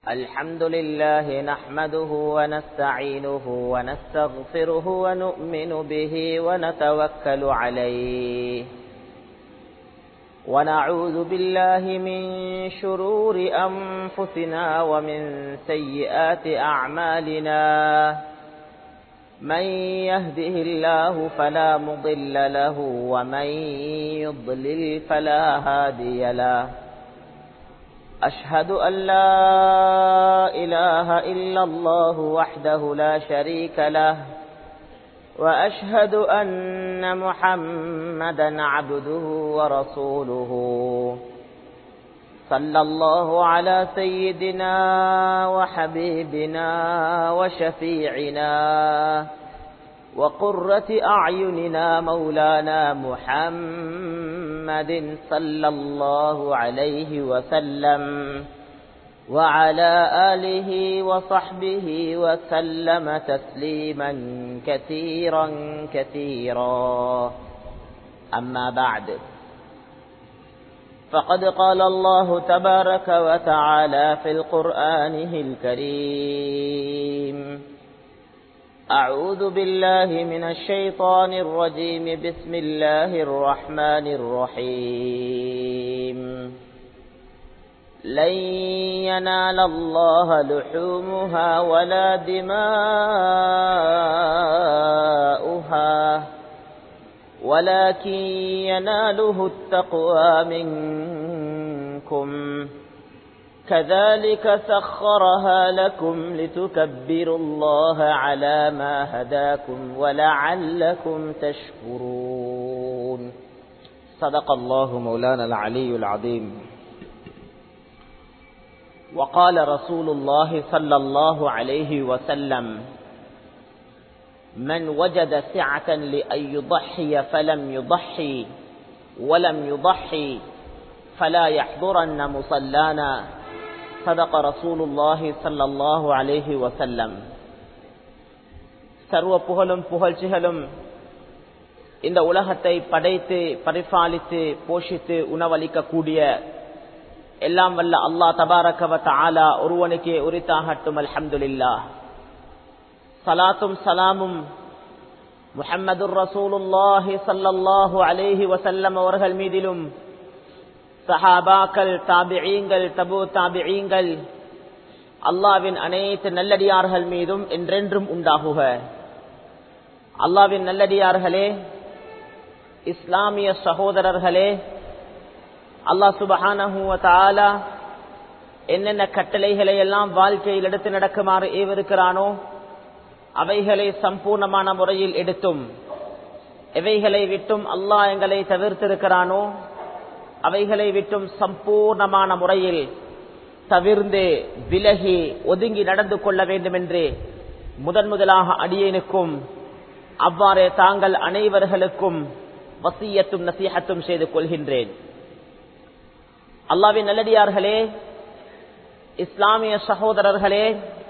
الحمد لله نحمده ونستعينه ونستغفره ونؤمن به ونتوكل عليه ونعوذ بالله من شرور أنفسنا ومن سيئات أعمالنا من يهده الله فلا مضل له ومن يضلل فلا هادي له أشهد أن لا إله إلا الله وحده لا شريك له وأشهد أن محمدا عبده ورسوله صلى الله على سيدنا وحبيبنا وشفيعنا وقرة أعيننا مولانا محمد صلى الله عليه وسلم وعلى آله وصحبه وسلم تسليما كثيرا كثيرا أما بعد فقد قال الله تبارك وتعالى في القرآنه الكريم أعوذ بالله من الشيطان الرجيم بسم الله الرحمن الرحيم لن ينال الله لحومها ولا دماؤها ولكن يناله التقوى منكم كذلك سخرها لكم لتكبروا الله على ما هداكم ولعلكم تشكرون صدق الله مولانا العلي العظيم وقال رسول الله صلى الله عليه وسلم من وجد سعة لأن يضحي فلم يضحي ولم يضحي فلا يحضرن مصلانا صدق رسول الله صلى الله عليه وسلم சர்வ புகழும் புகழ்ச்சிகளும் இந்த உலகத்தை படைத்து பரிபாலித்து போஷித்து உணவளிக்கக்கூடிய எல்லாம் வல்ல அல்லா தபாரகவத் ஆலா ஒருவனுக்கே உரித்தாகட்டும் அல்ஹம்துலில்லா சலாத்தும் சலாமும் முஹம்மது ரசூலுல்லாஹி சல்லல்லாஹு அலேஹி வசல்லம் அவர்கள் மீதிலும் சஹாபாக்கள் தாபியீங்கள் தபு தாபியீங்கள் அல்லாவின் அனைத்து நல்லடியார்கள் மீதும் என்றென்றும் உண்டாகுக அல்லாவின் நல்லடியார்களே இஸ்லாமிய சகோதரர்களே அல்லா சுபஹானஹூவத்தாலா என்னென்ன கட்டளைகளை எல்லாம் வாழ்க்கையில் எடுத்து நடக்குமாறு ஏவிருக்கிறானோ அவைகளை சம்பூர்ணமான முறையில் எடுத்தும் எவைகளை விட்டும் அல்லாஹ் எங்களை தவிர்த்திருக்கிறானோ அவைகளை விட்டும் சம்பூர்ணமான முறையில் தவிர்ந்து விலகி ஒதுங்கி நடந்து கொள்ள வேண்டும் என்று முதன் முதலாக அடியேனுக்கும் அவ்வாறே தாங்கள் அனைவர்களுக்கும் வசியத்தும் நசீகத்தும் செய்து கொள்கின்றேன் அல்லாவின் நல்லடியார்களே இஸ்லாமிய சகோதரர்களே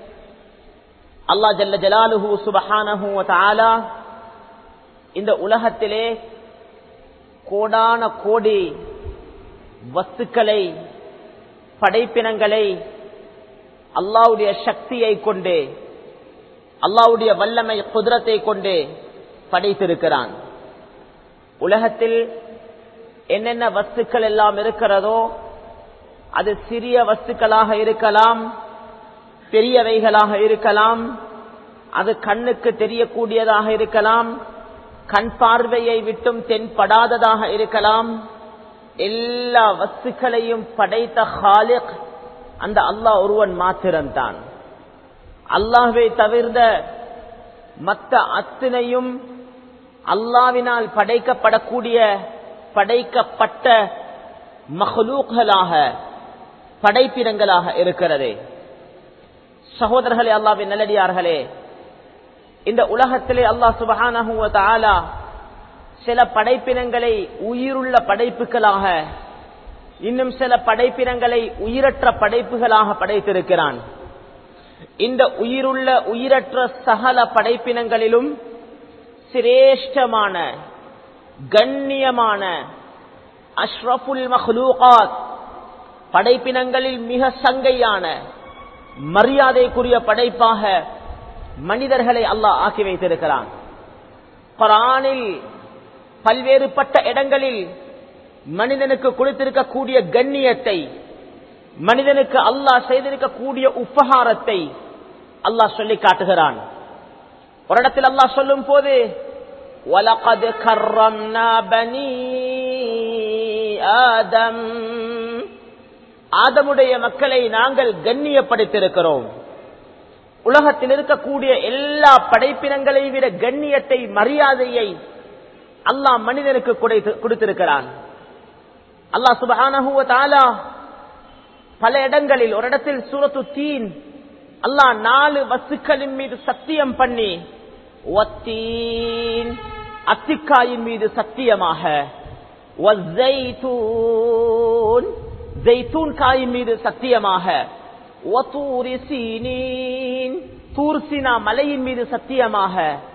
அல்லா ஜல்ல ஜலாலுஹூ சுபஹானஹூ தாலா இந்த உலகத்திலே கோடான கோடி வஸ்துக்களை படைப்பினங்களை அல்லாவுடைய சக்தியை கொண்டு அல்லாவுடைய வல்லமை குதிரத்தை கொண்டு படைத்திருக்கிறான் உலகத்தில் என்னென்ன வஸ்துக்கள் எல்லாம் இருக்கிறதோ அது சிறிய வஸ்துக்களாக இருக்கலாம் பெரியவைகளாக இருக்கலாம் அது கண்ணுக்கு தெரியக்கூடியதாக இருக்கலாம் கண் பார்வையை விட்டும் தென்படாததாக இருக்கலாம் எல்லா வஸ்துக்களையும் படைத்த ஹாலிக் அந்த அல்லாஹ் ஒருவன் மாத்திரம்தான் அல்லாஹை தவிர்ந்த மற்ற அத்தனையும் அல்லாவினால் படைக்கப்படக்கூடிய படைக்கப்பட்ட மஹலூக்களாக படைப்பினங்களாக இருக்கிறது சகோதரர்களே அல்லாவின் நல்லடியார்களே இந்த உலகத்திலே அல்லாஹ் சுபஹானா சில படைப்பினங்களை உயிருள்ள படைப்புகளாக இன்னும் சில படைப்பினங்களை உயிரற்ற படைப்புகளாக படைத்திருக்கிறான் இந்த உயிருள்ள உயிரற்ற சகல படைப்பினங்களிலும் சிரேஷ்டமான கண்ணியமான அஷ்ரஃபுல் மஹ்லூகாத் படைப்பினங்களில் மிக சங்கையான மரியாதைக்குரிய படைப்பாக மனிதர்களை அல்லாஹ் ஆக்கி வைத்திருக்கிறான் குரானில் பல்வேறுபட்ட இடங்களில் மனிதனுக்கு கொடுத்திருக்கக்கூடிய கண்ணியத்தை மனிதனுக்கு அல்லாஹ் செய்திருக்கக்கூடிய உபகாரத்தை அல்லாஹ் சொல்லி காட்டுகிறான் ஒரு இடத்தில் அல்லாஹ் சொல்லும் போது وَلَقَدْ كَرَّمْنَا بَنِي ஆதம் ஆதமுடைய மக்களை நாங்கள் கண்ணியப்படுத்தியிருக்கிறோம் உலகத்தில் இருக்கக்கூடிய எல்லா படைப்பினங்களை விட கண்ணியத்தை மரியாதையை அல்லாஹ் மனிதனுக்கு கொடுத்திருக்கிறான் அல்லாஹ் சுபஹானஹுவ தாலா பல இடங்களில் ஒரு இடத்தில் சூரத்து தீன் அல்லாஹ் நாலு வசுக்களின் மீது சத்தியம் பண்ணி ஒத்தீன் அத்திக்காயின் மீது சத்தியமாக ஜெய்தூன் காயின் மீது சத்தியமாக தூர்சினா மலையின் மீது சத்தியமாக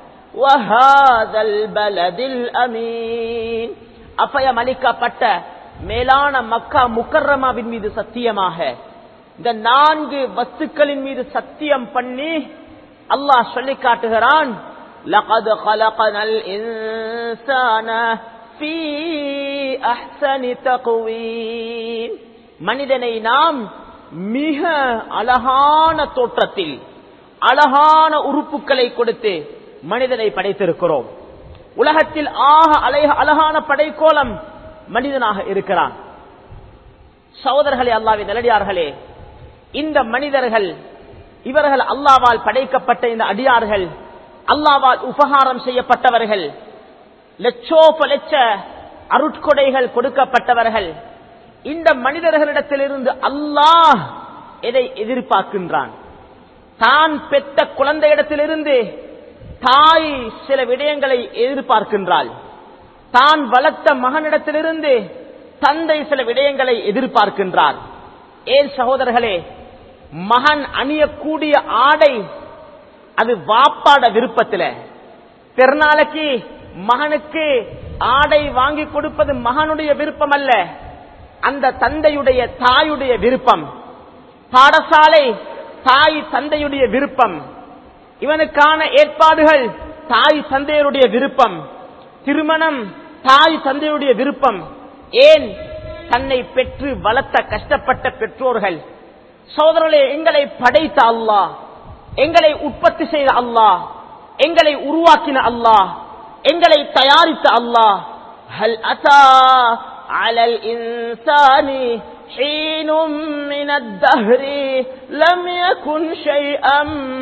அப்பயம் அளிக்கப்பட்ட மேலான மக்கா முக்கர்ரமாவின் மீது சத்தியமாக இந்த நான்கு வஸ்துக்களின் மீது சத்தியம் பண்ணி அல்லாஹ் சொல்லி காட்டுகிறான் لقد خلقنا الإنسان في أحسن تقويم மனிதனை நாம் மிக அழகான தோற்றத்தில் அழகான உறுப்புகளை கொடுத்து மனிதனை படைத்திருக்கிறோம் உலகத்தில் ஆக அழக அழகான படைக்கோலம் மனிதனாக இருக்கிறான் சகோதரர்களே அல்லாவின் நிலடியார்களே இந்த மனிதர்கள் இவர்கள் அல்லாவால் படைக்கப்பட்ட இந்த அடியார்கள் அல்லாவால் உபகாரம் செய்யப்பட்டவர்கள் லட்சோப லட்ச அருட்கொடைகள் கொடுக்கப்பட்டவர்கள் இந்த மனிதர்களிடத்திலிருந்து அல்லாஹ் எதை எதிர்பார்க்கின்றான் தான் பெற்ற குழந்தையிடத்திலிருந்து தாய் சில விடயங்களை எதிர்பார்க்கின்றாள் தான் வளர்த்த மகனிடத்திலிருந்து தந்தை சில விடயங்களை எதிர்பார்க்கின்றார் ஏன் சகோதரர்களே மகன் அணியக்கூடிய ஆடை அது வாப்பாட விருப்பத்தில் பெருநாளைக்கு மகனுக்கு ஆடை வாங்கி கொடுப்பது மகனுடைய விருப்பம் அல்ல அந்த தந்தையுடைய தாயுடைய விருப்பம் பாடசாலை தாய் தந்தையுடைய விருப்பம் இவனுக்கான ஏற்பாடுகள் தாய் தந்தையருடைய விருப்பம் திருமணம் தாய் தந்தையுடைய விருப்பம் ஏன் தன்னை பெற்று வளர்த்த கஷ்டப்பட்ட பெற்றோர்கள் சோதரர்களே எங்களை படைத்த அல்லாஹ் எங்களை உற்பத்தி செய்த அல்லாஹ் எங்களை உருவாக்கின அல்லாஹ் எங்களை தயாரித்த அல்லாஹ் ஹல் அத்தா அலல் இன்சானி حين من الدهر لم يكن شيئا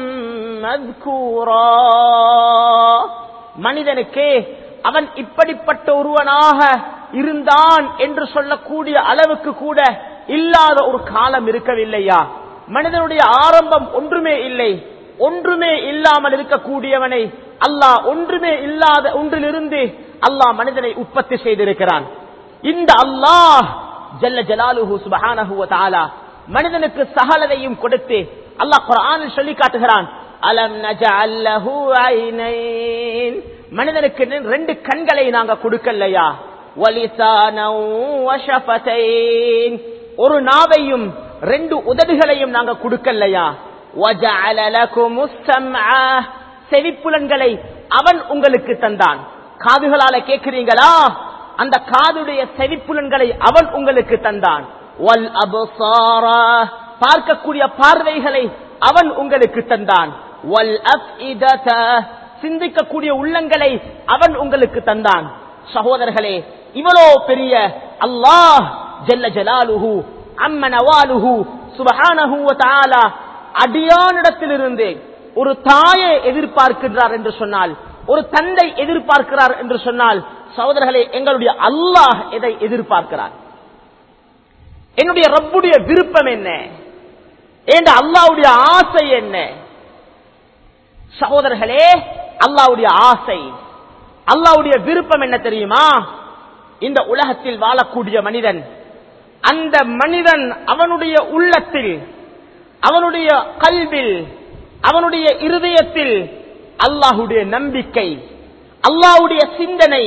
مذكورا மனிதனுக்கு அவன் இப்படிப்பட்ட ஒருவனாக இருந்தான் என்று சொல்லக்கூடிய அளவுக்கு கூட இல்லாத ஒரு காலம் இருக்கவில்லையா மனிதனுடைய ஆரம்பம் ஒன்றுமே இல்லை ஒன்றுமே இல்லாமல் இருக்கக்கூடியவனை அல்லாஹ் ஒன்றுமே இல்லாத ஒன்றிலிருந்து அல்லாஹ் மனிதனை உற்பத்தி செய்திருக்கிறான் இந்த அல்லாஹ் ஜல்ல ஜலாலுஹு சுபஹானஹு வ தஆலா மனிதனுக்கு சகலதையும் கொடுத்து அல்லாஹ் குர்ஆனில் சொல்லி காட்டுகிறான் அலம் நஜஅல் லஹு ஐனைன் மனிதனுக்கு ரெண்டு கண்களை நாங்க கொடுக்கலையா வலிசானவ் வஷஃபதைன் ஒரு நாவையும் ரெண்டு உதடுகளையும் நாங்க கொடுக்கலையா وَجَعَلَ لَكُمُ السَّمْعَ செவிப்புலன்களை அவன் உங்களுக்கு தந்தான் காதுகளால கேட்கிறீங்களா அந்த காதுடைய செவிப்புலன்களை அவன் உங்களுக்கு தந்தான் வல் அபுசார பார்க்கக்கூடிய பார்வைகளை அவன் உங்களுக்கு தந்தான் வல் அஃஇதத சிந்திக்கக்கூடிய உள்ளங்களை அவன் உங்களுக்கு தந்தான் சகோதரர்களே இவ்வளோ பெரிய அல்லாஹ் ஜல்ல ஜலாலுஹு அம்ம நவாலுஹு சுபஹானஹு வ தஆலா அடியானிடத்திலிருந்து ஒரு தாயை எதிர்பார்க்கின்றார் என்று சொன்னால் ஒரு தந்தை எதிர்பார்க்கிறார் என்று சொன்னால் சகோதரர்களே எங்களுடைய அல்லாஹ் எதை எதிர்பார்க்கிறார் என்னுடைய ரப்புடைய விருப்பம் என்ன என்ற அல்லாவுடைய ஆசை என்ன சகோதரர்களே அல்லாவுடைய ஆசை அல்லாவுடைய விருப்பம் என்ன தெரியுமா இந்த உலகத்தில் வாழக்கூடிய மனிதன் அந்த மனிதன் அவனுடைய உள்ளத்தில் அவனுடைய கல்வில் அவனுடைய இருதயத்தில் அல்லாஹுடைய நம்பிக்கை அல்லாஹுடைய சிந்தனை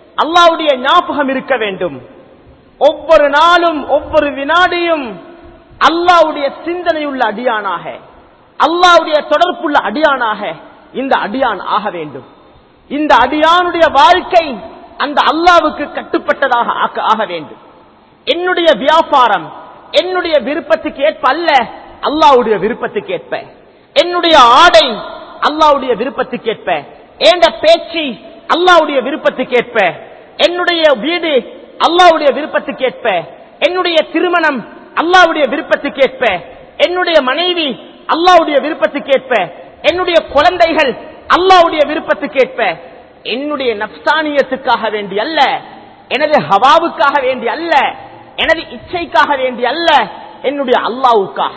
அல்லாஹுடைய ஞாபகம் இருக்க வேண்டும் ஒவ்வொரு நாளும் ஒவ்வொரு வினாடியும் அல்லாவுடைய சிந்தனையுள்ள அடியானாக அல்லாவுடைய தொடர்புள்ள அடியானாக இந்த அடியான் ஆக வேண்டும் இந்த அடியானுடைய வாழ்க்கை அந்த அல்லாவுக்கு கட்டுப்பட்டதாக ஆக்க- ஆக வேண்டும் என்னுடைய வியாபாரம் என்னுடைய விருப்பத்துக்கு ஏற்ப அல்ல அல்லாவுடைய விருப்பத்துக்கு ஏற்ப என்னுடைய ஆடை அல்லாவுடைய விருப்பத்துக்கு ஏற்ப ஏண்ட பேச்சு அல்லாவுடைய விருப்பத்துக்கு ஏற்ப என்னுடைய வீடு அல்லாவுடைய விருப்பத்துக்கு ஏற்ப என்னுடைய திருமணம் அல்லாவுடைய விருப்பத்துக்கு ஏற்ப என்னுடைய மனைவி அல்லாவுடைய விருப்பத்துக்கு ஏற்ப என்னுடைய குழந்தைகள் அல்லாவுடைய விருப்பத்துக்கு ஏற்ப என்னுடைய நப்சானியத்துக்காக வேண்டி அல்ல எனது ஹவாவுக்காக வேண்டி அல்ல எனது இச்சைக்காக வேண்டி அல்ல என்னுடைய அல்லாவுக்காக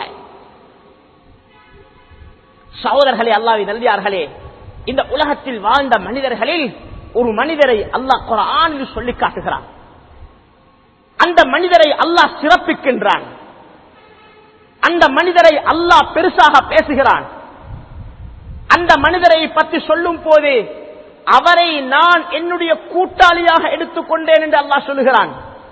சகோதரர்களே அல்லாவி நல்லியார்களே இந்த உலகத்தில் வாழ்ந்த மனிதர்களில் ஒரு மனிதரை அல்லாஹ் குரானில் சொல்லி காட்டுகிறான் அந்த மனிதரை அல்லாஹ் சிறப்பிக்கின்றான் அந்த மனிதரை அல்லாஹ் பெருசாக பேசுகிறான் அந்த மனிதரை பற்றி சொல்லும் போது அவரை நான் என்னுடைய கூட்டாளியாக எடுத்துக்கொண்டேன் என்று அல்லாஹ் சொல்லுகிறான்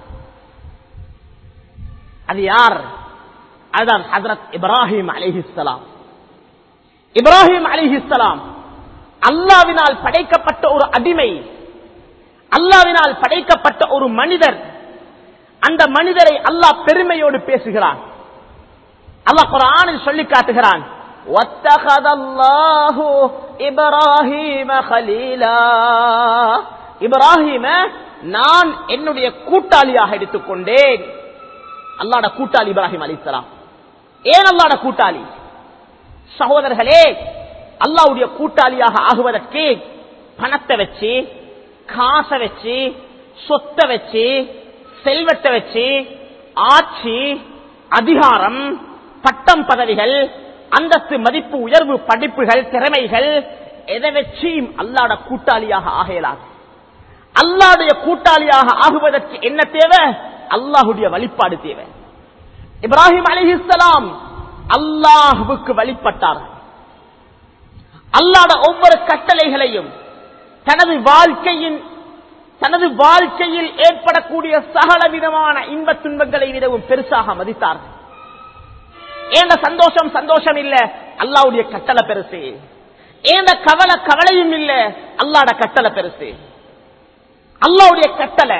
அது யார் அதுதான் ஹதரத் இப்ராஹிம் அலிஹிஸ்லாம் இப்ராஹிம் அலிஹிஸ்லாம் அல்லாவினால் படைக்கப்பட்ட ஒரு அடிமை அல்லாவினால் படைக்கப்பட்ட ஒரு மனிதர் அந்த மனிதரை அல்லாஹ் பெருமையோடு பேசுகிறான் அல்லாஹ் குரானில் சொல்லி காட்டுகிறான் وَاتَّخَذَ اللَّهُ إِبْرَاهِيمَ خَلِيلًا இப்ராஹிம நான் என்னுடைய கூட்டாளியாக எடுத்துக்கொண்டேன் அல்லாட கூட்டாளி இப்ராஹிம் அலிஸ்லாம் ஏன் அல்லாட கூட்டாளி சகோதரர்களே அல்லாவுடைய கூட்டாளியாக ஆகுவதற்கு பணத்தை வச்சு காசை வச்சு சொத்தை வச்சு செல்வத்தை வச்சு ஆட்சி அதிகாரம் பட்டம் பதவிகள் அந்தஸ்து மதிப்பு உயர்வு படிப்புகள் திறமைகள் எதை வச்சும் அல்லாட கூட்டாளியாக ஆகலாது அல்லாவுடைய கூட்டாளியாக ஆகுவதற்கு என்ன தேவை அல்லாஹுடைய வழிபாடு தேவை இப்ராஹிம் அலிஹிஸ்லாம் அல்லாஹுவுக்கு வழிபட்டார் அல்லாட ஒவ்வொரு கட்டளைகளையும் தனது வாழ்க்கையின் தனது வாழ்க்கையில் ஏற்படக்கூடிய சகல விதமான இன்ப துன்பங்களை விடவும் பெருசாக மதித்தார் ஏண்ட சந்தோஷம் சந்தோஷம் இல்ல அல்லாவுடைய கட்டளை பெருசு ஏண்ட கவலை கவலையும் இல்ல அல்லாட கட்டளை பெருசு அல்லாவுடைய கட்டளை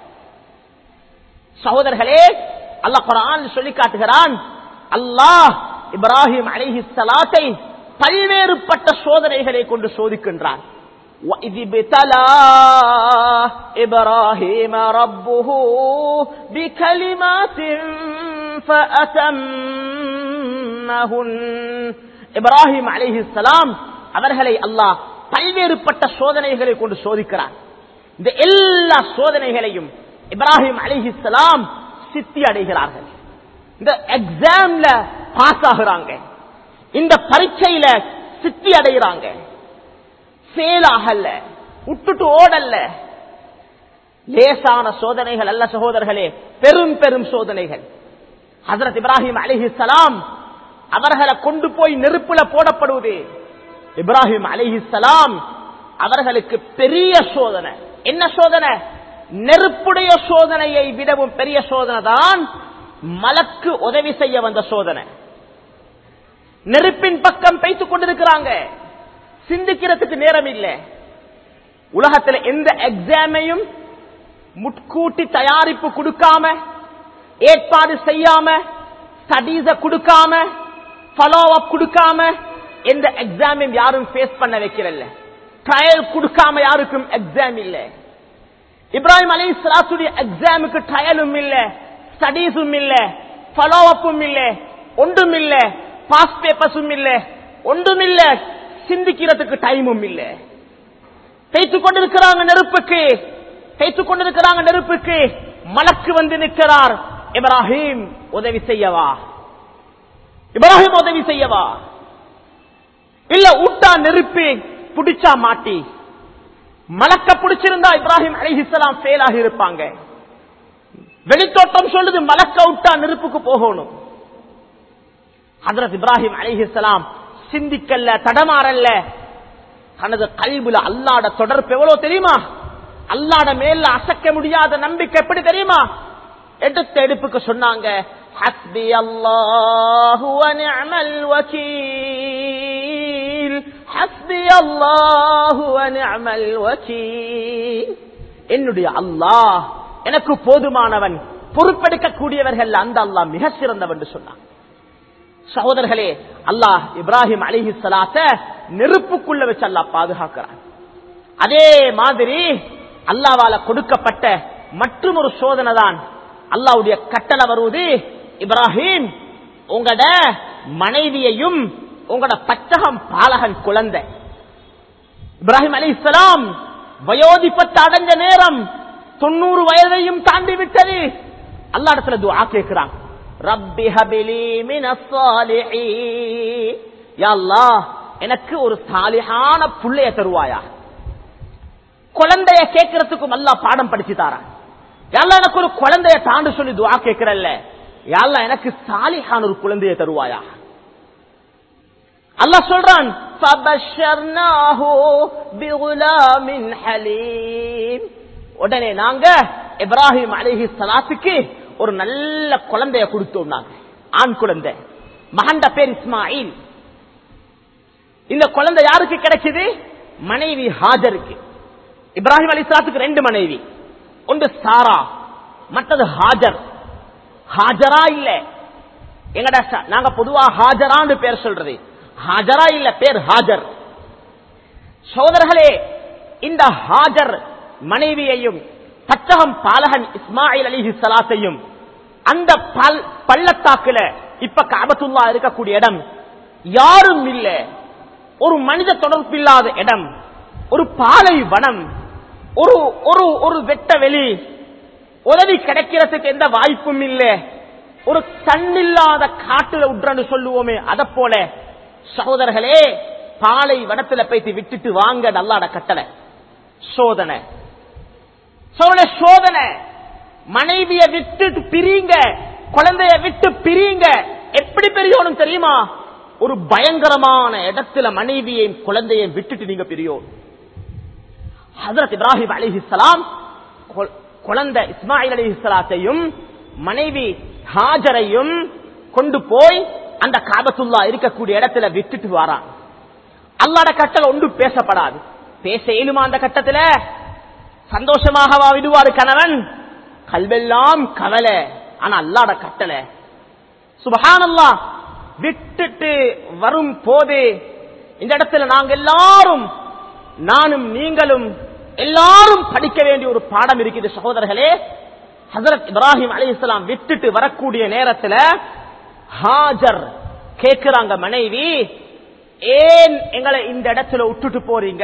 சகோதரர்களே அல்லாஹ் குரான் சொல்லி காட்டுகிறான் அல்லாஹ் இப்ராஹிம் அலிஹி சலாத்தை பல்வேறுபட்ட சோதனைகளை கொண்டு சோதிக்கின்றான் وَإِذِ ابْتَلَى إِبْرَاهِيمَ رَبُّهُ بِكَلِمَاتٍ فَأَتَمَّهُنَّ இப்ராஹிம் அலைஹிஸ்ஸலாம் அவர்களை அல்லாஹ் பல்வேறுபட்ட சோதனைகளை கொண்டு சோதிக்கிறார் இந்த எல்லா சோதனைகளையும் இப்ராஹிம் அலிஹிஸ்லாம் சித்தி அடைகிறார்கள் இந்த எக்ஸாம்ல பாஸ் ஆகுறாங்க இந்த பரீட்சையில சித்தி அடைகிறாங்க ஃபெயில் ஆகல விட்டுட்டு ஓடல்ல லேசான சோதனைகள் அல்ல சகோதரர்களே பெரும் பெரும் சோதனைகள் ஹசரத் இப்ராஹிம் அலிஹிஸ்லாம் அவர்களை கொண்டு போய் நெருப்புல போடப்படுவது இப்ராஹிம் அலிஹிஸ்லாம் அவர்களுக்கு பெரிய சோதனை என்ன சோதனை நெருப்புடைய சோதனையை விடவும் பெரிய சோதனை தான் மலக்கு உதவி செய்ய வந்த சோதனை நெருப்பின் பக்கம் பேசிக் கொண்டிருக்கிறாங்க சிந்திக்கிறதுக்கு நேரம் இல்லை உலகத்தில் எந்த எக்ஸாமையும் முட்கூட்டி தயாரிப்பு கொடுக்காம ஏற்பாடு செய்யாம ஸ்டடீஸ கொடுக்காம ஃபாலோ அப் கொடுக்காம எந்த எக்ஸாமையும் யாரும் ஃபேஸ் பண்ண வைக்கிறல்ல ட்ரையல் கொடுக்காம யாருக்கும் எக்ஸாம் இல்ல இப்ராஹிம் அலி சலாத்துடைய எக்ஸாமுக்கு ட்ரையலும் இல்ல ஸ்டடீஸும் இல்ல ஃபாலோ அப்பும் இல்ல ஒன்றும் இல்ல பாஸ் பேப்பர்ஸும் இல்ல ஒன்றும் இல்ல சிந்திக்கிறதுக்கு டைமும் இல்ல பேத்துக் கொண்டிருக்கிறாங்க நெருப்புக்கு பேத்துக் கொண்டிருக்கிறாங்க நெருப்புக்கு மலக்கு வந்து நிற்கிறார் இப்ராஹிம் உதவி செய்யவா இப்ராஹிம் உதவி செய்யவா இல்ல ஊட்டா நெருப்பு பிடிச்சா மாட்டி மலக்க பிடிச்சிருந்தா இப்ராஹிம் அலிஹிஸ்லாம் ஃபெயில் ஆகி இருப்பாங்க வெளித்தோட்டம் சொல்லுது மலக்க விட்டா நெருப்புக்கு போகணும் ஹதரத் இப்ராஹிம் அலிஹிஸ்லாம் சிந்திக்கல்ல தடமாறல்ல தனது கல்வில அல்லாட தொடர்பு எவ்வளவு தெரியுமா அல்லாட மேல அசைக்க முடியாத நம்பிக்கை எப்படி தெரியுமா எடுத்த எடுப்புக்கு சொன்னாங்க حسبي الله ونعم الوكيل حسبي الله ونعم الوكيل என்னுடைய அல்லாஹ் எனக்கு போதுமானவன் பொறுப்பெடுக்கக்கூடியவர்கள் அந்த அல்லாஹ் மிக சிறந்தவன் என்று சொன்னான் சகோதரர்களே அல்லாஹ் இப்ராஹிம் அலிஹி சலாத்த நெருப்புக்குள்ள வச்சு அல்லாஹ் பாதுகாக்கிறான் அதே மாதிரி அல்லாவால கொடுக்கப்பட்ட மற்றும் ஒரு சோதனை தான் அல்லாவுடைய கட்டளை வருவது இப்ராஹிம் உங்களோட மனைவியையும் உங்களோட பச்சகம் பாலகன் குழந்தை இப்ராஹிம் அலி இஸ்லாம் வயோதிப்பத்தை அடைஞ்ச நேரம் தொண்ணூறு வயதையும் தாண்டி விட்டது அல்லா இடத்துல துஆ கேட்கிறான் ரப்பி ஹபிலி மினஸ் சாலிஹீன் யா அல்லாஹ் எனக்கு ஒரு சாலிஹான புள்ளைய தருவாயா குழந்தைய கேட்கறதுக்கும் அல்லாஹ் பாடம் படிச்சு தாரான் யாழ்லா எனக்கு ஒரு குழந்தைய தாண்டு சொல்லி துவா கேட்கிறல்ல யாழ்லா எனக்கு சாலிஹான் ஒரு குழந்தைய தருவாயா அல்லாஹ் சொல்றான் فَبَشَّرْنَاهُ بِغُلَامٍ حَلِيمٍ உடனே நாங்க இப்ராஹிம் அலிஹி சலாத்துக்கு ஒரு நல்ல குழந்தைய கொடுத்தோம் நாங்க ஆண் குழந்தை மகண்ட பேர் இஸ்மாயில் இந்த குழந்தை யாருக்கு கிடைச்சது மனைவி ஹாஜருக்கு இப்ராஹிம் அலி சலாத்துக்கு ரெண்டு மனைவி ஒன்று சாரா மற்றது ஹாஜர் ஹாஜரா இல்ல எங்கட ச- நாங்க பொதுவா ஹாஜரான்னு பேர் சொல்றது ஹாஜரா இல்ல பேர் ஹாஜர் சோதரர்களே இந்த ஹாஜர் மனைவியையும் பச்சகம் பாலகன் இஸ்மாயில் அலிஹி சலாத்தையும் அந்த பல்- பள்ளத்தாக்குல இப்ப காபத்துல்லா இருக்கக்கூடிய இடம் யாரும் இல்ல ஒரு மனித தொடர்பில்லாத இடம் ஒரு பாலை வனம் ஒரு ஒரு ஒரு வெட்ட வெளி உதவி கிடைக்கிறதுக்கு எந்த வாய்ப்பும் இல்ல ஒரு தன்னில்லாத காட்டுல உட்றன்னு சொல்லுவோமே அத போல சகோதரர்களே பாலை வனத்துல போயிட்டு விட்டுட்டு வாங்க நல்லாட கட்டளை சோதனை சோழ சோதனை மனைவிய விட்டுட்டு பிரிங்க குழந்தைய விட்டு பிரிங்க எப்படி பெரியோனும் தெரியுமா ஒரு பயங்கரமான இடத்துல மனைவியையும் குழந்தையையும் விட்டுட்டு நீங்க பிரியோம் ஹசரத் இப்ராஹிம் அலிஹிஸ்லாம் குழந்தை இஸ்மாயில் அலிஹிஸ்லாத்தையும் மனைவி ஹாஜரையும் கொண்டு போய் அந்த காபத்துல்லா இருக்கக்கூடிய இடத்துல விட்டுட்டு வாரான் அல்லாட கட்டளை ஒன்று பேசப்படாது பேச இயலுமா அந்த கட்டத்துல சந்தோஷமாகவா விடுவாரு கணவன் கல்வெல்லாம் கவலை ஆனா அல்லாட கட்டளை சுபஹானல்லா விட்டுட்டு வரும் போது இந்த இடத்துல நாங்க எல்லாரும் நானும் நீங்களும் எல்லாரும் படிக்க வேண்டிய ஒரு பாடம் இருக்குது சகோதரர்களே ஹசரத் இப்ராஹிம் அலைஹிஸ்ஸலாம் விட்டுட்டு வரக்கூடிய நேரத்துல ஹாஜர் கேக்குறாங்க மனைவி ஏன் எங்களை இந்த இடத்துல விட்டுட்டு போறீங்க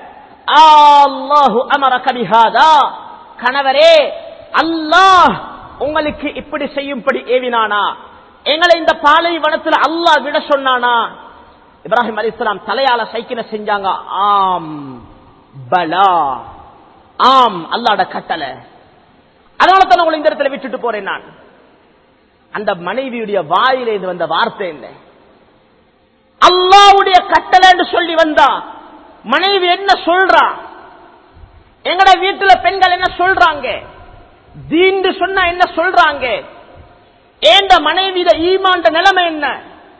அல்லாஹு அமர கபிஹாதா கணவரே அல்லாஹ் உங்களுக்கு இப்படி செய்யும்படி ஏவினானா எங்களை இந்த பாலைவனத்தில் அல்லாஹ் விட சொன்னானா இப்ராஹிம் அலிஸ்லாம் தலையால சைக்கின செஞ்சாங்க ஆம் பலா ஆம் அல்லாட கட்டளை அதனால தான் உங்களை இந்த இடத்துல விட்டுட்டு போறேன் நான் அந்த மனைவியுடைய வாயில இது வந்த வார்த்தை என்ன அல்லாவுடைய கட்டளை என்று சொல்லி வந்தா மனைவி என்ன சொல்றா எங்கட வீட்டுல பெண்கள் என்ன சொல்றாங்க தீண்டு சொன்னா என்ன சொல்றாங்க ஏண்ட மனைவியில ஈமாண்ட நிலைமை என்ன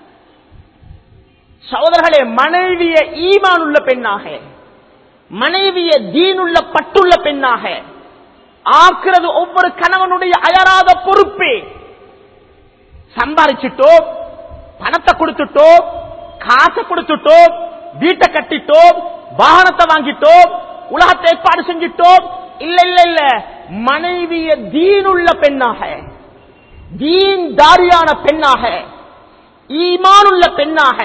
சகோதரர்களே மனைவிய ஈமான் உள்ள பெண்ணாக மனைவிய தீனுள்ள பட்டுள்ள பெண்ணாக ஆக்குறது ஒவ்வொரு கணவனுடைய அயராத பொறுப்பு சம்பாரிச்சிட்டோம் பணத்தை கொடுத்துட்டோம் காசை கொடுத்துட்டோம் வீட்டை கட்டிட்டோம் வாகனத்தை வாங்கிட்டோம் உலகத்தை ஏற்பாடு செஞ்சிட்டோம் இல்ல இல்ல இல்ல மனைவிய தீனுள்ள பெண்ணாக தீன் தாரியான பெண்ணாக ஈமானுள்ள பெண்ணாக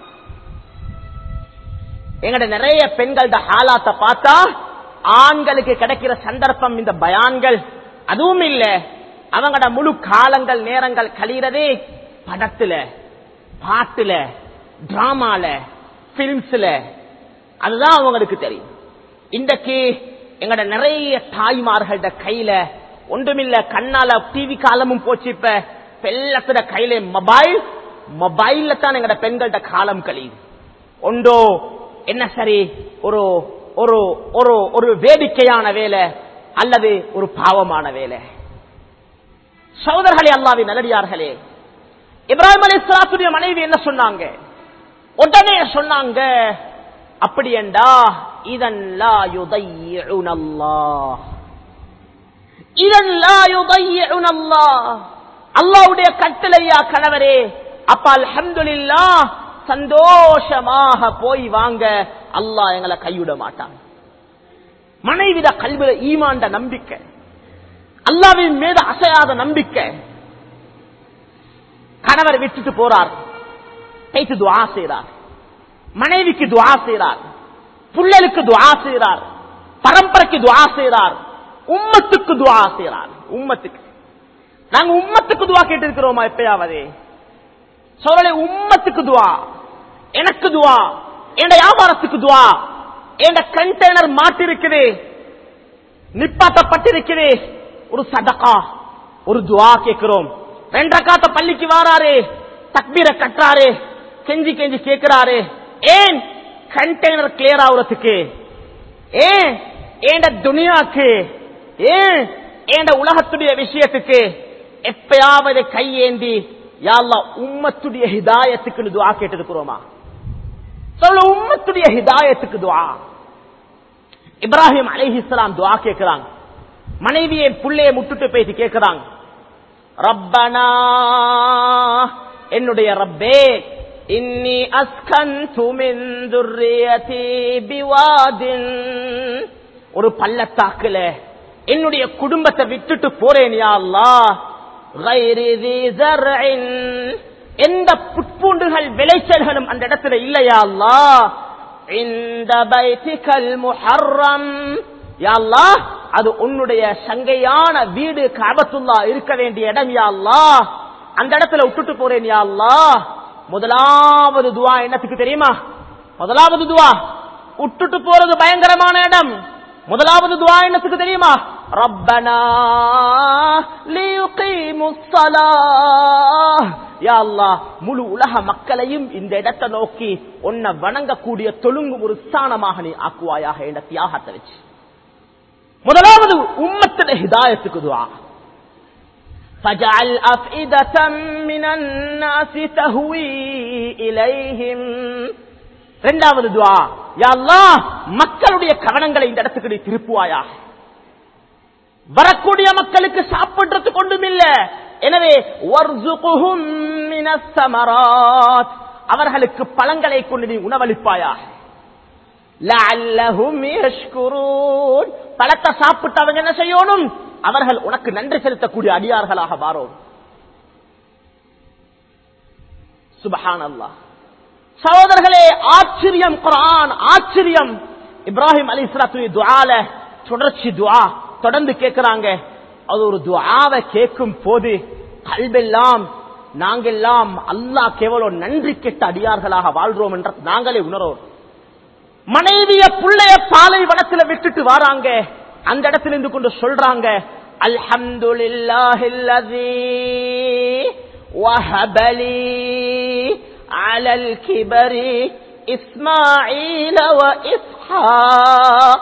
எங்கட நிறைய பெண்களோட ஹாலாத்த பார்த்தா ஆண்களுக்கு கிடைக்கிற சந்தர்ப்பம் இந்த பயான்கள் அதுவும் இல்ல அவங்கட முழு காலங்கள் நேரங்கள் கழிகிறதே படத்துல பாட்டுல டிராமால பிலிம்ஸ்ல அதுதான் அவங்களுக்கு தெரியும் இன்றைக்கு எங்கட நிறைய தாய்மார்கள்ட கையில ஒன்றுமில்ல கண்ணால டிவி காலமும் போச்சு இப்ப எல்லாத்துல கையில மொபைல் மொபைல்ல தான் எங்கட பெண்கள்ட காலம் கழியுது ஒன்றோ என்ன சரி ஒரு ஒரு ஒரு ஒரு வேடிக்கையான வேலை அல்லது ஒரு பாவமான வேலை சகோதரர்களே அல்லாவின் நல்லடியார்களே இப்ராஹிம் அலி இஸ்லாத்துடைய மனைவி என்ன சொன்னாங்க உடனே சொன்னாங்க அப்படி என்றா இதன் லா யுதையுனல்லாஹ் இதன் லா யுதையுனல்லாஹ் அல்லாஹ்வுடைய கட்டளையா கணவரே அப்ப அல்ஹம்துலில்லாஹ் சந்தோஷமாக போய் வாங்க அல்லாஹ் எங்களை கைவிட மாட்டான் மனைவிட கல்வில ஈமாண்ட நம்பிக்கை அல்லாவின் மீது அசையாத நம்பிக்கை கணவர் விட்டுட்டு போறார் கைத்து துவா செய்றார் மனைவிக்கு துவா செய்றார் புள்ளலுக்கு துவா செய்றார் பரம்பரைக்கு துவா செய்றார் உம்மத்துக்கு துவா செய்றார் உம்மத்துக்கு நாங்க உம்மத்துக்கு துவா கேட்டு இருக்கிறோமா எப்பயாவது சோழலை உம்மத்துக்கு துவா எனக்கு துவா என் வியாபாரத்துக்கு துவா என் கண்டெய்னர் மாட்டிருக்குது நிப்பாட்டப்பட்டிருக்குது ஒரு சதகா ஒரு துவா கேட்கிறோம் ரெண்டரை காத்த பள்ளிக்கு வாராரு தக்பீரை கட்டுறாரு கெஞ்சி கெஞ்சி கேட்கிறாரு ஏன் கண்டெய்னர் கிளியர் ஆகுறதுக்கு ஏன் ஏண்ட துனியாக்கு ஏன் ஏண்ட உலகத்துடைய விஷயத்துக்கு எப்பயாவது கையேந்தி யாழ்லா உம்மத்துடைய ஹிதாயத்துக்கு துவா கேட்டிருக்கிறோமா சொல்ல உம்மத்துடைய ஹிதாயத்துக்கு துவா இப்ராஹிம் அலைஹிஸ்லாம் துவா கேட்கிறாங்க மனைவியை புள்ளைய முட்டுட்டு பேசி கேட்கிறாங்க ரப்பனா என்னுடைய ரப்பே இன்னி அஸ்கந்து மின் துர்ரியதி பிவாதின் ஒரு பள்ளத்தாக்குல என்னுடைய குடும்பத்தை விட்டுட்டு போறேன் யா அல்லாஹ் கைரி தி ஜர்இன் எந்த புட்பூண்டுகள் விளைச்சல்களும் அந்த இடத்துல இல்லையா அல்லாஹ் இந்த பைத்திகல் முஹர்ரம் யா அல்லாஹ் அது உன்னுடைய சங்கையான வீடு காபத்துல்லா இருக்க வேண்டிய இடம் யா அல்லாஹ் அந்த இடத்துல விட்டுட்டு போறேன் யா அல்லாஹ் முதலாவது துவா என்னத்துக்கு தெரியுமா முதலாவது துவா விட்டுட்டு போறது பயங்கரமான இடம் முதலாவது துவா என்னத்துக்கு தெரியுமா ரப்பனா லியுகீமுஸ் ஸலாஹ் யா அல்லாஹ் முழு உலக மக்களையும் இந்த இடத்தை நோக்கி உன்னை வணங்கக்கூடிய தொழுங்கு ஒரு ஸ்தானமாக நீ ஆக்குவாயாக என்ற தியாகத்தை வச்சு முதலாவது உம்மத்தின ஹிதாயத்துக்கு துவா فجعل أفئدة من الناس تهوي إليهم இரண்டாவது துவா யா அல்லாஹ் மக்களுடைய கவனங்களை இந்த இடத்துக்கு நீ திருப்புவாயா வரக்கூடிய மக்களுக்கு சாப்பிடுறதுக்கு ஒன்றும் இல்ல எனவே வர்சுகுஹும் மினஸ் ஸமராத் அவர்களுக்கு பழங்களை கொண்டு நீ உணவளிப்பாயா லஅல்லஹும் யஷ்குரூன் பழத்தை சாப்பிட்டு அவங்க என்ன செய்யணும் அவர்கள் உனக்கு நன்றி செலுத்தக்கூடிய அடியார்களாக மாறும் சுபஹானல்லாஹ் சகோதரர்களே ஆச்சரியம் குரான் ஆச்சரியம் இப்ராஹிம் அலி இஸ்லாத்துடைய துவால தொடர்ச்சி துவா தொடர்ந்து கேட்கிறாங்க அது ஒரு துவாவை கேட்கும் போது கல்வெல்லாம் நாங்கெல்லாம் அல்லாஹ் கேவலம் நன்றி கெட்ட அடியார்களாக வாழ்றோம் என்ற நாங்களே உணர்வோம் மனைவிய புள்ளைய பாலை வனத்துல விட்டுட்டு வராங்க அந்த இடத்துல இருந்து கொண்டு சொல்றாங்க அல்ஹம்துலில்லாஹில்லதி வஹபலி அலல் கிபரி இஸ்மாயில் வ இஸ்ஹாக்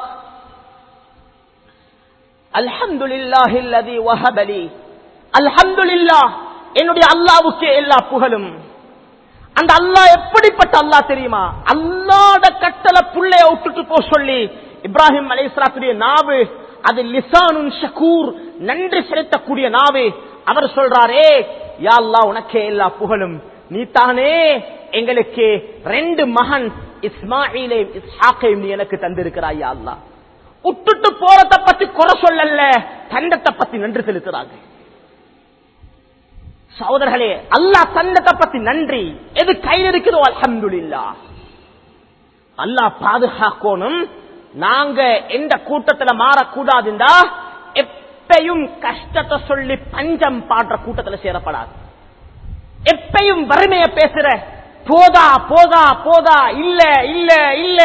அல்ஹம்துலில்லாஹில்லதி வஹபலி அல்ஹம்துலில்லாஹ் என்னுடைய அல்லாவுக்கே எல்லா புகழும் அந்த அல்லாஹ் எப்படிப்பட்ட அல்லாஹ் தெரியுமா அல்லாட கட்டளை புள்ளைய விட்டுட்டு போ சொல்லி இப்ராஹிம் அலைஸ்லாத்துடைய நாவு அது லிசானுன் ஷகூர் நன்றி செலுத்தக்கூடிய நாவு அவர் சொல்றாரே யா அல்லாஹ் உனக்கே எல்லா புகழும் நீ தானே எங்களுக்கு ரெண்டு மகன் இஸ்மாயிலையும் இஸ்ஹாக்கையும் நீ எனக்கு தந்திருக்கிறாய் யா அல்லாஹ் விட்டுட்டு போறத பத்தி குறை சொல்லல தண்டத்தை பத்தி நன்றி செலுத்துறாங்க சகோதரர்களே அல்லாஹ் தந்தத்தை பத்தி நன்றி எது கையில் இருக்கிறதோ அல்ஹம்துலில்லா அல்லாஹ் பாதுகாக்கணும் நாங்க எந்த கூட்டத்துல மாறக்கூடாதுண்டா எப்பையும் கஷ்டத்தை சொல்லி பஞ்சம் பாடுற கூட்டத்துல சேரப்படாது எப்பையும் வறுமைய பேசுற போதா போதா போதா இல்ல இல்ல இல்ல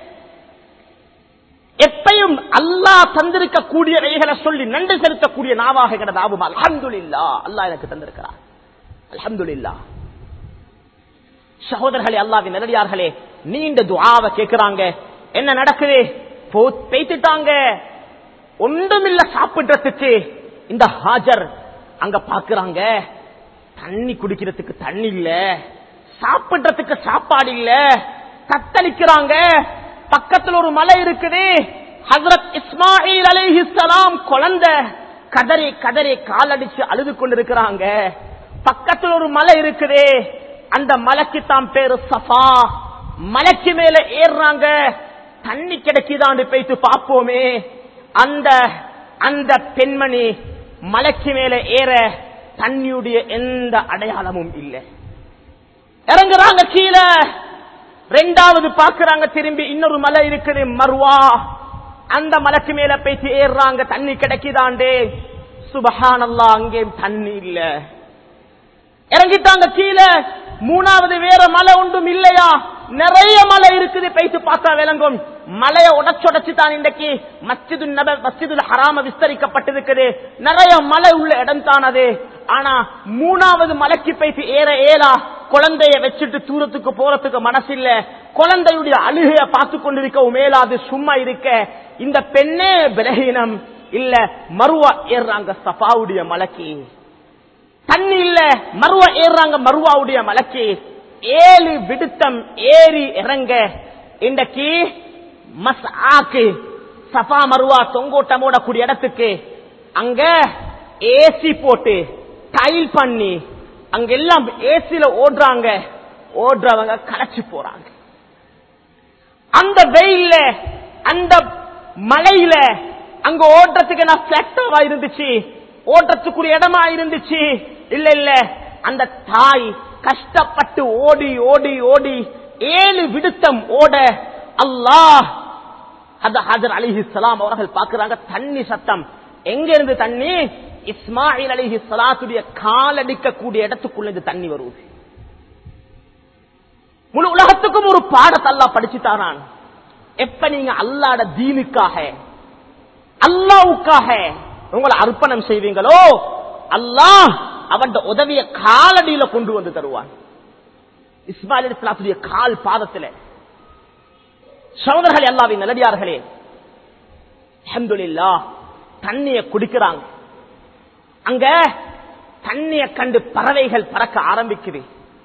எப்பையும் அல்லாஹ் தந்திருக்க கூடிய வைகளை சொல்லி நன்றி செலுத்தக்கூடிய நாவாக எங்கட நாவும் அல்ஹம்துலில்லா அல்லாஹ் எனக்கு தந்திருக்கிறார் அல்ஹம்துலில்லா சகோதரர்களே அல்லாவின் நேரடியார்களே நீண்ட துஆவை கேட்கிறாங்க என்ன நடக்குது பேத்துட்டாங்க ஒன்றுமில்ல சாப்பிடுறதுக்கு இந்த ஹாஜர் அங்க பாக்குறாங்க தண்ணி குடிக்கிறதுக்கு தண்ணி இல்ல சாப்பிடுறதுக்கு சாப்பாடு இல்ல தத்தளிக்கிறாங்க பக்கத்துல ஒரு மலை இருக்குது ஹசரத் இஸ்மாயில் அலைஹிஸ்ஸலாம் குழந்தை கதறி கதறி காலடிச்சு அழுது கொண்டிருக்கிறாங்க பக்கத்துல ஒரு மலை இருக்குது அந்த மலைக்கு தான் பேரு சஃபா மலைக்கு மேல ஏறுறாங்க தண்ணி கிடைக்குதான்னு போயிட்டு பார்ப்போமே அந்த அந்த பெண்மணி மலைக்கு மேல ஏற தண்ணியுடைய எந்த அடையாளமும் இல்லை இறங்குறாங்க கீழே ரெண்டாவது பாக்குறாங்க திரும்பி இன்னொரு மலை இருக்குது மர்வா அந்த மலைக்கு மேல போயிட்டு ஏறுறாங்க தண்ணி கிடைக்குதாண்டே சுபஹானல்லா அங்கேயும் தண்ணி இல்ல இறங்கிட்டாங்க கீழே மூணாவது வேற மலை ஒன்றும் இல்லையா நிறைய மலை இருக்குது போயிட்டு பார்த்தா விளங்கும் மலையை உடச்சுடைச்சு தான் இன்றைக்கு மஸ்ஜிது நப மஸ்ஜிதுல் ஹராம விஸ்தரிக்கப்பட்டிருக்குது நிறைய மலை உள்ள இடம் தான் அது ஆனா மூணாவது மலைக்கு போயிட்டு ஏற ஏலா குழந்தைய வச்சுட்டு தூரத்துக்கு போறதுக்கு மனசில்ல குழந்தையுடைய அழுகைய பார்த்து கொண்டிருக்கவும் மேலாது சும்மா இருக்க இந்த பெண்ணே பலகீனம் இல்ல மருவா ஏறுறாங்க சஃபாவுடைய மலைக்கு தண்ணி இல்ல மருவா ஏறுறாங்க மருவாவுடைய மலைக்கு ஏழு விடுத்தம் ஏறி இறங்க இன்றைக்கு மஸ் ஆக்கு சஃபா மருவா தொங்கோட்டம் ஓடக்கூடிய இடத்துக்கு அங்க ஏசி போட்டு டைல் பண்ணி அங்க எல்லாம் ஏசில ஓடுறாங்க ஓடுறவங்க களைச்சு போறாங்க அந்த வெயில்ல அந்த மலையில அங்க ஓடுறதுக்கு நான் பிளாட்டாவா இருந்துச்சு ஓடுறதுக்குரிய இடமா இருந்துச்சு இல்ல இல்ல அந்த தாய் கஷ்டப்பட்டு ஓடி ஓடி ஓடி ஏழு விடுத்தம் ஓட அல்லாஹ் அது ஹஜர் அலிஹி சலாம் அவர்கள் பார்க்கிறாங்க தண்ணி சத்தம் எங்க இருந்து தண்ணி இஸ்மாயில் அலிஹி சலாத்துடைய காலடிக்கக்கூடிய இடத்துக்குள்ள இருந்து தண்ணி வருவது முழு உலகத்துக்கும் ஒரு பாடத்தை அல்லா படிச்சு தாரான் எப்ப நீங்க அல்லாட தீனுக்காக அல்லாவுக்காக உங்களை அர்ப்பணம் செய்வீங்களோ அல்லாஹ் அவன் உதவிய காலடியில கொண்டு வந்து தருவான் இஸ்மாயில் இஸ்லாத்துடைய கால் பாதத்தில் சகோதரர்கள் எல்லாவின் நல்லடியார்களே அஹமதுல்லா தண்ணிய குடிக்கிறாங்க அங்க தண்ணிய கண்டு பறவைகள் பறக்க ஆரம்பிக்குது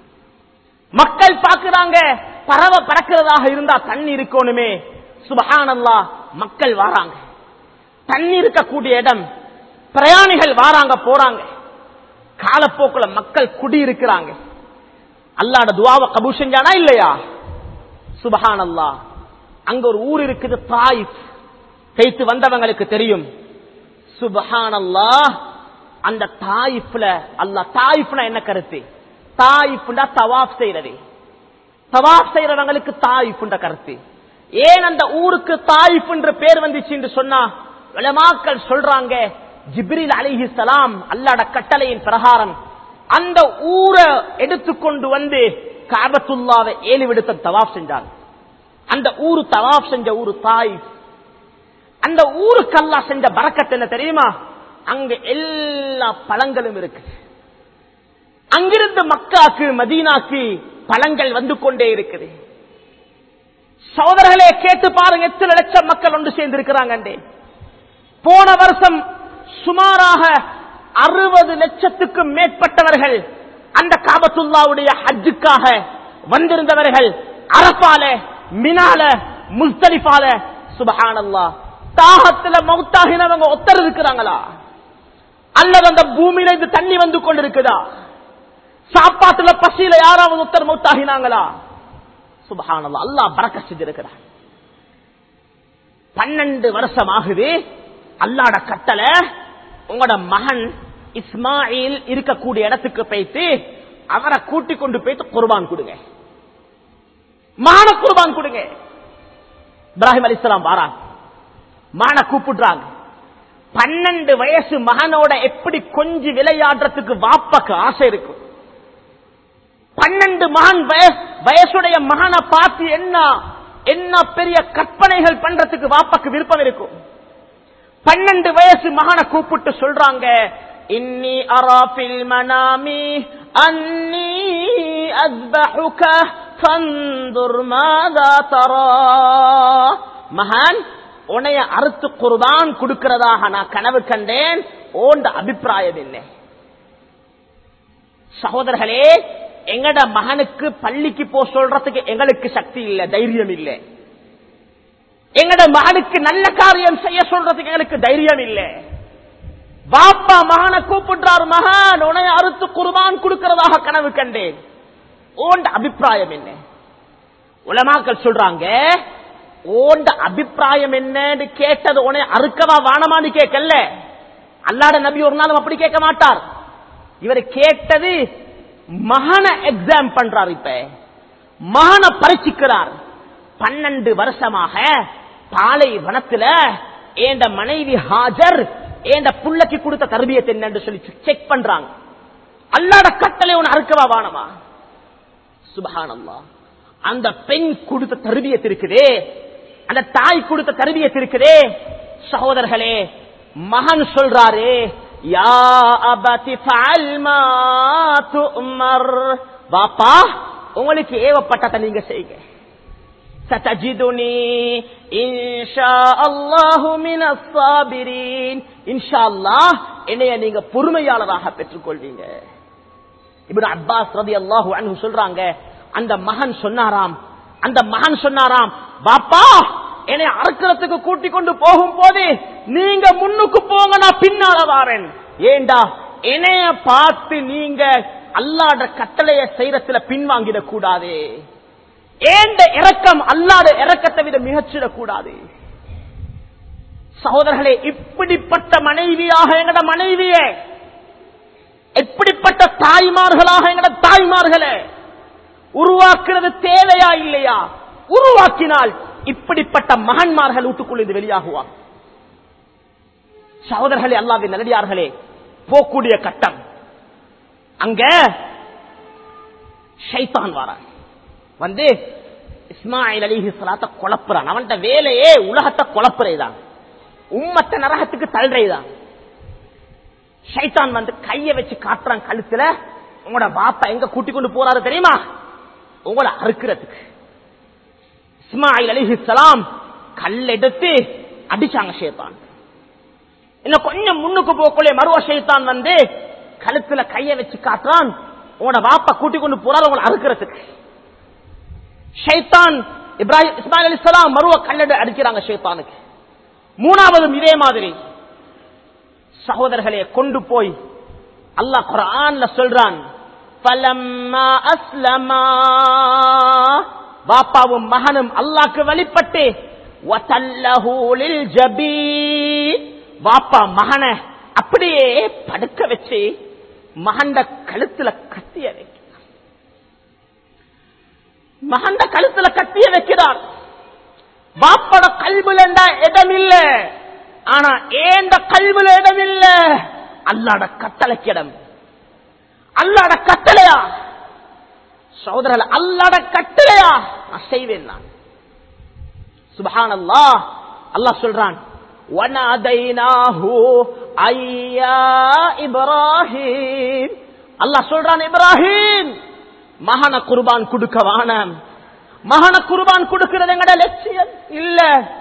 மக்கள் பார்க்கிறாங்க பறவை பறக்கிறதாக இருந்தா தண்ணி இருக்கணுமே சுபஹானல்லா மக்கள் வாராங்க தண்ணி இருக்கக்கூடிய இடம் பிரயாணிகள் வாராங்க போறாங்க காலப்போக்குல மக்கள் குடி இருக்கிறாங்க அல்லாட துவாவை கபூ செஞ்சானா இல்லையா சுபஹானல்லா அங்க ஒரு ஊர் இருக்குது தாயிப் பேத்து வந்தவங்களுக்கு தெரியும் சுபஹானல்லா அந்த தாயிப்ல அல்லா தாயிப்னா என்ன கருத்து தாயிப்னா தவாப் செய்யறது தவாப் செய்யறவங்களுக்கு தாயிப்ன்ற கருத்து ஏன் அந்த ஊருக்கு தாயிப் என்ற பேர் வந்துச்சு என்று சொன்னா விளமாக்கள் சொல்றாங்க ஜிப்ரில் அலிஹி சலாம் அல்லாட கட்டளையின் பிரகாரம் அந்த ஊரை எடுத்துக்கொண்டு வந்து காபத்துல்லாவை ஏழு விடுத்த தவாப் செஞ்சாங்க அந்த ஊரு தவாப் செஞ்ச ஊரு தாய் அந்த ஊருக்கு அல்லா செஞ்ச பறக்கத்து என்ன தெரியுமா அங்க எல்லா பழங்களும் இருக்கு அங்கிருந்து மக்காக்கு மதீனாக்கு பழங்கள் வந்து கொண்டே இருக்குது சோதரர்களே கேட்டு பாருங்க எத்தனை லட்சம் மக்கள் ஒன்று சேர்ந்து இருக்கிறாங்க போன வருஷம் சுமாராக அறுபது லட்சத்துக்கும் மேற்பட்டவர்கள் அந்த காபத்துல்லாவுடைய ஹஜ்ஜுக்காக வந்திருந்தவர்கள் அரப்பால மினால முஸ்தலிஃபால சுபஹானல்லா தாகத்துல மௌத்தாகினவங்க ஒத்தர் இருக்கிறாங்களா அல்லது அந்த பூமியில இந்த தண்ணி வந்து கொண்டிருக்குதா சாப்பாட்டுல பசியில யாராவது ஒத்தர் மௌத்தாகினாங்களா சுபஹானல்லா அல்லாஹ் பறக்க செஞ்சிருக்கிறார் பன்னெண்டு வருஷம் ஆகுது அல்லாட கட்டளை உங்களோட மகன் இஸ்மாயில் இருக்கக்கூடிய இடத்துக்கு போயிட்டு அவரை கூட்டிக் கொண்டு போயிட்டு குர்பான் கொடுங்க மான குர்பான் கொடுங்க இப்ராஹிம் அலிஸ்லாம் வாராங்க மான கூப்பிடுறாங்க பன்னெண்டு வயசு மகனோட எப்படி கொஞ்சி விளையாடுறதுக்கு வாப்பக்கு ஆசை இருக்கும் பன்னெண்டு மகன் வயசுடைய மகனை பார்த்து என்ன என்ன பெரிய கற்பனைகள் பண்றதுக்கு வாப்பக்கு விருப்பம் இருக்கும் பன்னெண்டு வயசு மகனை கூப்பிட்டு சொல்றாங்க இன்னி அராபில் மனாமி அன்னி அஸ்பஹுக ஃபந்துர் மாதா தரா மகான் உனைய அறுத்து குர்பான் கொடுக்கிறதாக நான் கனவு கண்டேன் ஓண்ட அபிப்பிராயம் இல்லை சகோதரர்களே எங்கட மகனுக்கு பள்ளிக்கு போ சொல்றதுக்கு எங்களுக்கு சக்தி இல்ல தைரியம் இல்ல எங்கட மகனுக்கு நல்ல காரியம் செய்ய சொல்றதுக்கு எங்களுக்கு தைரியம் இல்ல பாப்பா மகனை கூப்பிடுறார் மகன் உனைய அறுத்து குர்பான் கொடுக்கிறதாக கனவு கண்டேன் ஓண்ட அபிப்பிராயம் என்ன உலமாக்கள் சொல்றாங்க ஓண்ட அபிப்பிராயம் என்னன்னு கேட்டது உனைய அறுக்கவா வானமான்னு கேட்கல அல்லாட நபி ஒரு நாளும் அப்படி கேட்க மாட்டார் இவர் கேட்டது மகனை எக்ஸாம் பண்றார் இப்ப மகனை பரிசிக்கிறார் பன்னெண்டு வருஷமாக பாலை வனத்துல ஏண்ட மனைவி ஹாஜர் ஏண்ட புள்ளக்கு கொடுத்த தர்பியத்தை என்னன்னு சொல்லி செக் பண்றாங்க அல்லாட கட்டளை உன அறுக்கவா வானமா சுபஹானல்லா அந்த பெண் கொடுத்த தருபியத் இருக்குதே அந்த தாய் கொடுத்த தருபியத் இருக்குதே சகோதரர்களே மகன் சொல்றாரு யா அபதி ஃபஅல் மா துமர் பாப்பா உங்களுக்கு ஏவப்பட்டதை நீங்க செய்யுங்க சதஜிதுனி இன்ஷா அல்லாஹு மினஸ் சாபிரீன் இன்ஷா அல்லாஹ் என்னைய நீங்க பொறுமையாளராக பெற்றுக்கொள்வீங்க இப்னு அப்பாஸ் ரலியல்லாஹு அன்ஹு சொல்றாங்க அந்த மகன் சொன்னாராம் அந்த மகன் சொன்னாராம் பாப்பா என்னை அறுக்கிறதுக்கு கூட்டிக் கொண்டு போகும் போது நீங்க முன்னுக்கு போங்க நான் பின்னால வாரேன் ஏண்டா என்னைய பார்த்து நீங்க அல்லாட கட்டளைய செய்யறதுல பின்வாங்கிடக் கூடாது ஏண்ட இறக்கம் அல்லாத இறக்கத்தை விட மிகச்சிடக் கூடாது சகோதரர்களே இப்படிப்பட்ட மனைவியாக எங்கட மனைவியே எப்படிப்பட்ட தாய்மார்களாக எங்கட தாய்மார்களே உருவாக்குறது தேவையா இல்லையா உருவாக்கினால் இப்படிப்பட்ட மகன்மார்கள் வீட்டுக்குள் வெளியாகுவார் சகோதரர்களே அல்லாவின் நல்லடியார்களே போக்கூடிய கட்டம் அங்க ஷைத்தான் வாரான் வந்து இஸ்மாயில் அலிஹி சலாத்த குழப்புறான் அவன்கிட்ட வேலையே உலகத்தை குழப்புறதுதான் உம்மத்த நரகத்துக்கு தள்ளுறதுதான் ஷைத்தான் வந்து கைய வச்சு காட்டுறான் கழுத்துல உங்களோட பாப்பா எங்க கூட்டிக் கொண்டு போறாரு தெரியுமா உங்களை அறுக்கிறதுக்கு இஸ்மாயில் அலிஹி சலாம் கல் எடுத்து அடிச்சாங்க ஷேத்தான் இன்னும் கொஞ்சம் முன்னுக்கு போக்குள்ளே மருவ ஷேத்தான் வந்து கழுத்துல கைய வச்சு காட்டுறான் உங்களோட பாப்பா கூட்டிக் கொண்டு போறாரு உங்களை அறுக்கிறதுக்கு ஷைத்தான் இப்ராஹிம் இஸ்மாயில் அலி சலாம் மருவ கல்லெடு அடிக்கிறாங்க ஷேத்தானுக்கு மூணாவதும் இதே மாதிரி சகோதரர்களே கொண்டு போய் அல்லாஹ் குரான்ல சொல்றான் பலம்மா அஸ்லமா பாப்பாவும் மகனும் அல்லாக்கு வழிபட்டு வதல்லஹூலில் ஜபீன் பாப்பா மகனை அப்படியே படுக்க வச்சு மகண்ட கழுத்துல கத்திய வைக்க மகண்ட கழுத்துல கத்திய வைக்கிறார் பாப்பட கல்வில இடம் இல்ல ஆனா ஏண்ட கல்வில இடம் இல்ல அல்லாட கட்டளைக்கு இடம் அல்லாட கட்டளையா சோதரல் அல்லாட கட்டளையா நான் செய்வேன் நான் சுபஹான் அல்லா அல்லாஹ் சொல்றான் وَنَادَيْنَاهُ أَيَّا إِبْرَاهِيمُ அல்லாஹ் சொல்றான் இப்ராஹிம் மகன குர்பான் கொடுக்க வானம் மகன குர்பான் கொடுக்கிறது எங்கட லட்சியம் இல்ல